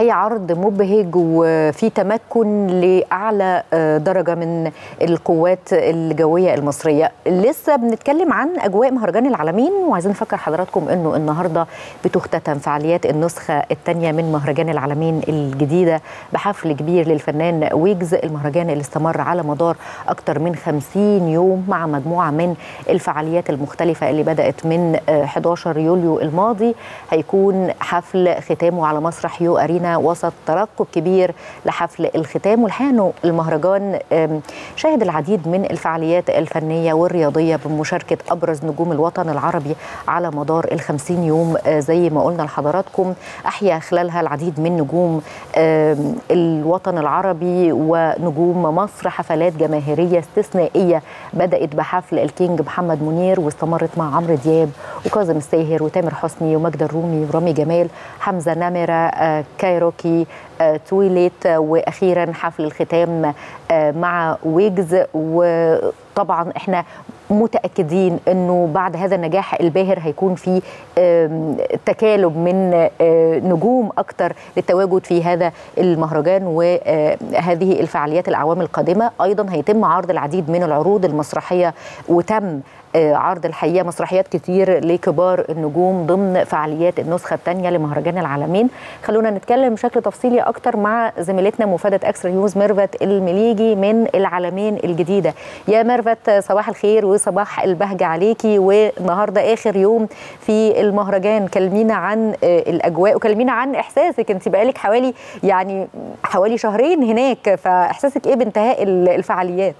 الحقيقه عرض مبهج وفي تمكن لاعلى درجه من القوات الجويه المصريه لسه بنتكلم عن اجواء مهرجان العالمين وعايزين نفكر حضراتكم انه النهارده بتختتم فعاليات النسخه الثانيه من مهرجان العالمين الجديده بحفل كبير للفنان ويجز المهرجان اللي استمر على مدار اكثر من 50 يوم مع مجموعه من الفعاليات المختلفه اللي بدات من 11 يوليو الماضي هيكون حفل ختامه على مسرح يو ارينا وسط ترقب كبير لحفل الختام والحقيقه انه المهرجان شهد العديد من الفعاليات الفنيه والرياضيه بمشاركه ابرز نجوم الوطن العربي على مدار ال 50 يوم زي ما قلنا لحضراتكم احيا خلالها العديد من نجوم الوطن العربي ونجوم مصر حفلات جماهيريه استثنائيه بدات بحفل الكينج محمد منير واستمرت مع عمرو دياب وكاظم الساهر وتامر حسني ومجد الرومي ورامي جمال حمزه نمره كايروكي تويليت واخيرا حفل الختام مع ويجز وطبعا احنا متاكدين انه بعد هذا النجاح الباهر هيكون في تكالب من نجوم اكتر للتواجد في هذا المهرجان وهذه الفعاليات الاعوام القادمه ايضا هيتم عرض العديد من العروض المسرحيه وتم عرض الحقيقه مسرحيات كتير لكبار النجوم ضمن فعاليات النسخه الثانيه لمهرجان العالمين خلونا نتكلم بشكل تفصيلي اكتر مع زميلتنا مفاده اكسترا نيوز ميرفت المليجي من العالمين الجديده يا ميرفت صباح الخير وصباح البهجه عليكي والنهارده اخر يوم في المهرجان كلمينا عن الاجواء وكلمينا عن احساسك انت بقالك حوالي يعني حوالي شهرين هناك فاحساسك ايه بانتهاء الفعاليات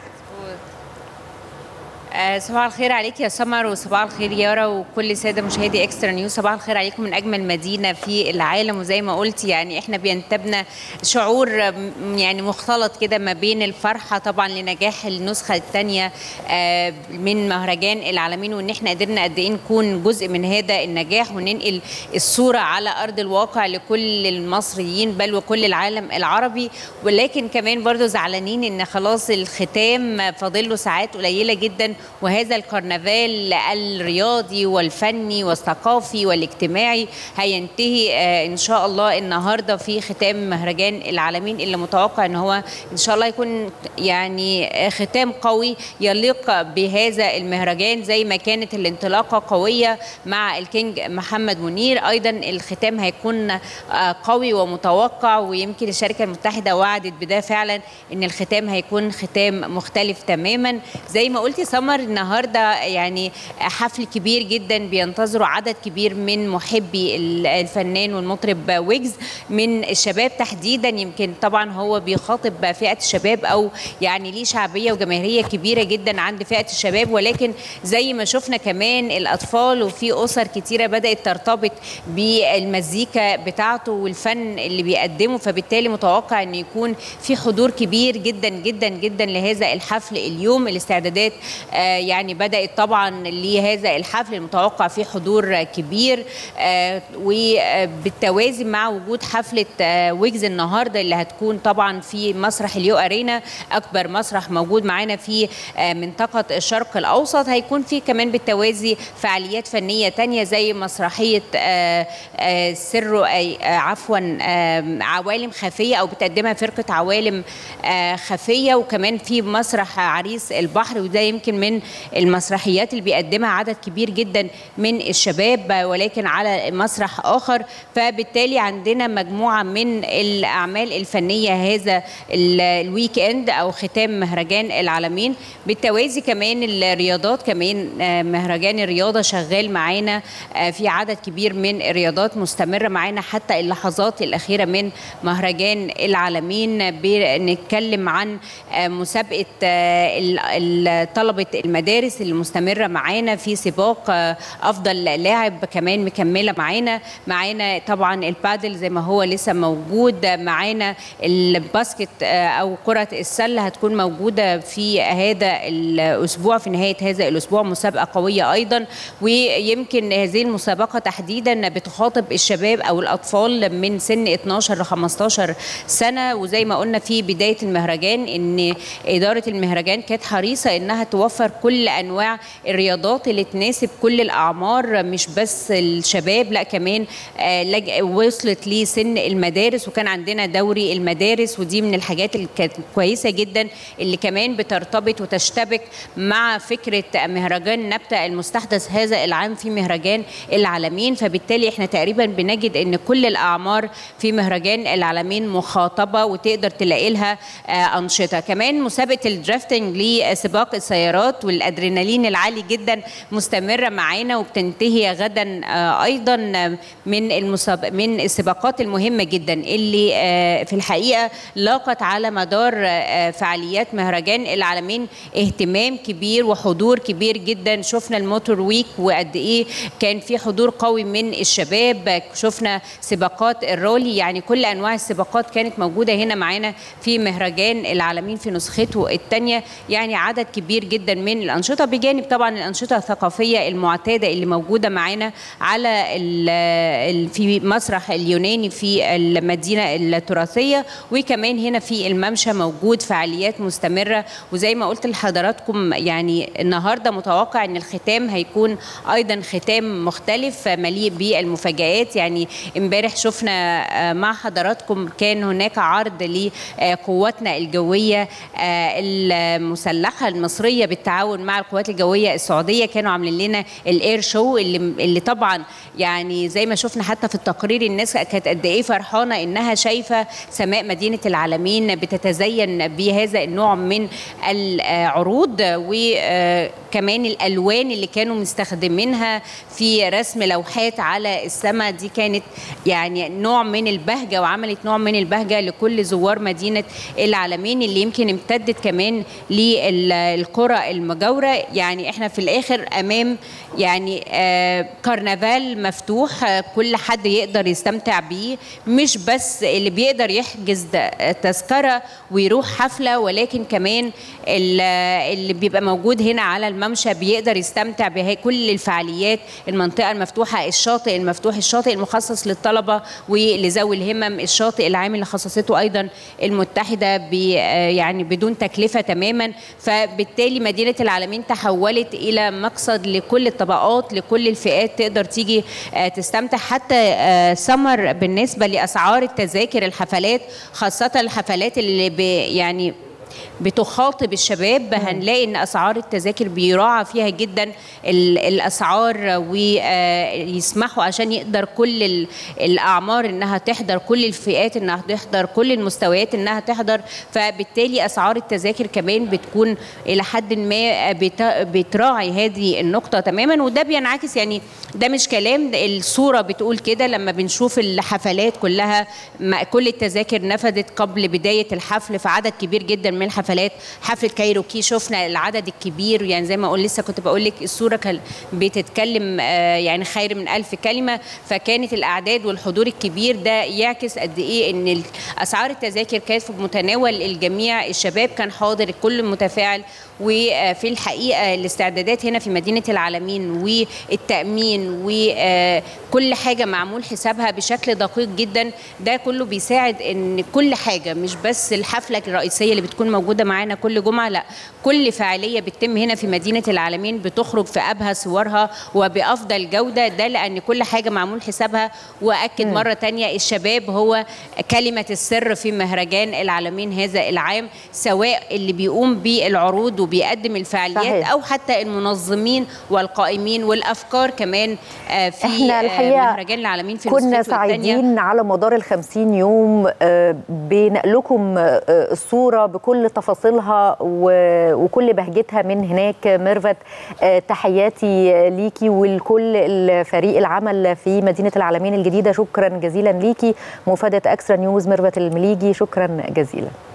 صباح الخير عليك يا سمر وصباح الخير يارا وكل ساده مشاهدي اكسترا نيوز صباح الخير عليكم من اجمل مدينه في العالم وزي ما قلت يعني احنا بينتابنا شعور يعني مختلط كده ما بين الفرحه طبعا لنجاح النسخه الثانيه من مهرجان العالمين وان احنا قدرنا قد ايه نكون جزء من هذا النجاح وننقل الصوره على ارض الواقع لكل المصريين بل وكل العالم العربي ولكن كمان برضو زعلانين ان خلاص الختام فاضل له ساعات قليله جدا وهذا الكرنفال الرياضي والفني والثقافي والاجتماعي هينتهي ان شاء الله النهارده في ختام مهرجان العالمين اللي متوقع ان هو ان شاء الله يكون يعني ختام قوي يليق بهذا المهرجان زي ما كانت الانطلاقه قويه مع الكينج محمد منير ايضا الختام هيكون قوي ومتوقع ويمكن الشركه المتحده وعدت بده فعلا ان الختام هيكون ختام مختلف تماما زي ما قلتي سمر النهارده يعني حفل كبير جدا بينتظروا عدد كبير من محبي الفنان والمطرب ويجز من الشباب تحديدا يمكن طبعا هو بيخاطب فئه الشباب او يعني ليه شعبيه وجماهيريه كبيره جدا عند فئه الشباب ولكن زي ما شفنا كمان الاطفال وفي اسر كتيره بدات ترتبط بالمزيكا بتاعته والفن اللي بيقدمه فبالتالي متوقع ان يكون في حضور كبير جدا جدا جدا لهذا الحفل اليوم الاستعدادات يعني بدات طبعا لهذا الحفل المتوقع فيه حضور كبير وبالتوازي مع وجود حفله ويجز النهارده اللي هتكون طبعا في مسرح اليو ارينا اكبر مسرح موجود معانا في منطقه الشرق الاوسط هيكون في كمان بالتوازي فعاليات فنيه تانية زي مسرحيه سر عفوا عوالم خفيه او بتقدمها فرقه عوالم خفيه وكمان في مسرح عريس البحر وده يمكن من المسرحيات اللي بيقدمها عدد كبير جدا من الشباب ولكن على مسرح اخر فبالتالي عندنا مجموعه من الاعمال الفنيه هذا الويك اند او ختام مهرجان العالمين بالتوازي كمان الرياضات كمان مهرجان الرياضه شغال معانا في عدد كبير من الرياضات مستمره معانا حتى اللحظات الاخيره من مهرجان العالمين بنتكلم عن مسابقه طلبه المدارس اللي مستمره معانا في سباق افضل لاعب كمان مكمله معانا معانا طبعا البادل زي ما هو لسه موجود معانا الباسكت او كره السله هتكون موجوده في هذا الاسبوع في نهايه هذا الاسبوع مسابقه قويه ايضا ويمكن هذه المسابقه تحديدا بتخاطب الشباب او الاطفال من سن 12 ل 15 سنه وزي ما قلنا في بدايه المهرجان ان اداره المهرجان كانت حريصه انها توفر بنوفر كل انواع الرياضات اللي تناسب كل الاعمار مش بس الشباب لا كمان وصلت لسن المدارس وكان عندنا دوري المدارس ودي من الحاجات اللي كانت كويسه جدا اللي كمان بترتبط وتشتبك مع فكره مهرجان نبته المستحدث هذا العام في مهرجان العالمين فبالتالي احنا تقريبا بنجد ان كل الاعمار في مهرجان العالمين مخاطبه وتقدر تلاقي لها انشطه كمان مسابقه الدرافتنج لسباق السيارات والادرينالين العالي جدا مستمره معانا وبتنتهي غدا ايضا من المساب... من السباقات المهمه جدا اللي في الحقيقه لاقت على مدار فعاليات مهرجان العالمين اهتمام كبير وحضور كبير جدا شفنا الموتور ويك وقد ايه كان في حضور قوي من الشباب شفنا سباقات الرولي يعني كل انواع السباقات كانت موجوده هنا معانا في مهرجان العالمين في نسخته الثانيه يعني عدد كبير جدا من الانشطه بجانب طبعا الانشطه الثقافيه المعتاده اللي موجوده معانا على في مسرح اليوناني في المدينه التراثيه وكمان هنا في الممشى موجود فعاليات مستمره وزي ما قلت لحضراتكم يعني النهارده متوقع ان الختام هيكون ايضا ختام مختلف مليء بالمفاجات يعني امبارح شفنا مع حضراتكم كان هناك عرض لقواتنا الجويه المسلحه المصريه بالتعاون مع القوات الجويه السعوديه كانوا عاملين لنا الاير شو اللي اللي طبعا يعني زي ما شفنا حتى في التقرير الناس كانت قد ايه فرحانه انها شايفه سماء مدينه العالمين بتتزين بهذا النوع من العروض وكمان الالوان اللي كانوا مستخدمينها في رسم لوحات على السماء دي كانت يعني نوع من البهجه وعملت نوع من البهجه لكل زوار مدينه العالمين اللي يمكن امتدت كمان للقرى المجاوره يعني احنا في الاخر امام يعني آه كرنفال مفتوح آه كل حد يقدر يستمتع بيه مش بس اللي بيقدر يحجز تذكره ويروح حفله ولكن كمان اللي بيبقى موجود هنا على الممشى بيقدر يستمتع بكل الفعاليات المنطقه المفتوحه الشاطئ المفتوح الشاطئ المخصص للطلبه ولذوي الهمم الشاطئ العام اللي خصصته ايضا المتحده يعني بدون تكلفه تماما فبالتالي مدينه العالمين تحولت الى مقصد لكل الطبقات لكل الفئات تقدر تيجي تستمتع حتى سمر بالنسبه لاسعار التذاكر الحفلات خاصه الحفلات اللي يعني بتخاطب الشباب هنلاقي ان اسعار التذاكر بيراعى فيها جدا الاسعار ويسمحوا عشان يقدر كل الاعمار انها تحضر كل الفئات انها تحضر كل المستويات انها تحضر فبالتالي اسعار التذاكر كمان بتكون الى حد ما بتراعي هذه النقطه تماما وده بينعكس يعني ده مش كلام الصوره بتقول كده لما بنشوف الحفلات كلها كل التذاكر نفذت قبل بدايه الحفل في عدد كبير جدا من الحفلات حفله كايروكي شفنا العدد الكبير يعني زي ما اقول لسه كنت بقول لك الصوره كان بتتكلم يعني خير من ألف كلمه فكانت الاعداد والحضور الكبير ده يعكس قد ايه ان اسعار التذاكر كانت في متناول الجميع الشباب كان حاضر الكل متفاعل وفي الحقيقه الاستعدادات هنا في مدينه العالمين والتامين وكل حاجه معمول حسابها بشكل دقيق جدا ده كله بيساعد ان كل حاجه مش بس الحفله الرئيسيه اللي بتكون موجوده معانا كل جمعه لا كل فعاليه بتتم هنا في مدينه العالمين بتخرج في ابهى صورها وبافضل جوده ده لان كل حاجه معمول حسابها واكد م. مره تانية الشباب هو كلمه السر في مهرجان العالمين هذا العام سواء اللي بيقوم بالعروض وبيقدم الفعاليات صحيح. او حتى المنظمين والقائمين والافكار كمان في احنا الحقيقة مهرجان العالمين في كنا سعيدين على مدار ال 50 يوم بنقلكم الصوره بكل تفاصيلها وكل بهجتها من هناك ميرفت تحياتي ليكي ولكل الفريق العمل في مدينه العالمين الجديده شكرا جزيلا ليكي مفاده اكسترا نيوز ميرفت المليجي شكرا جزيلا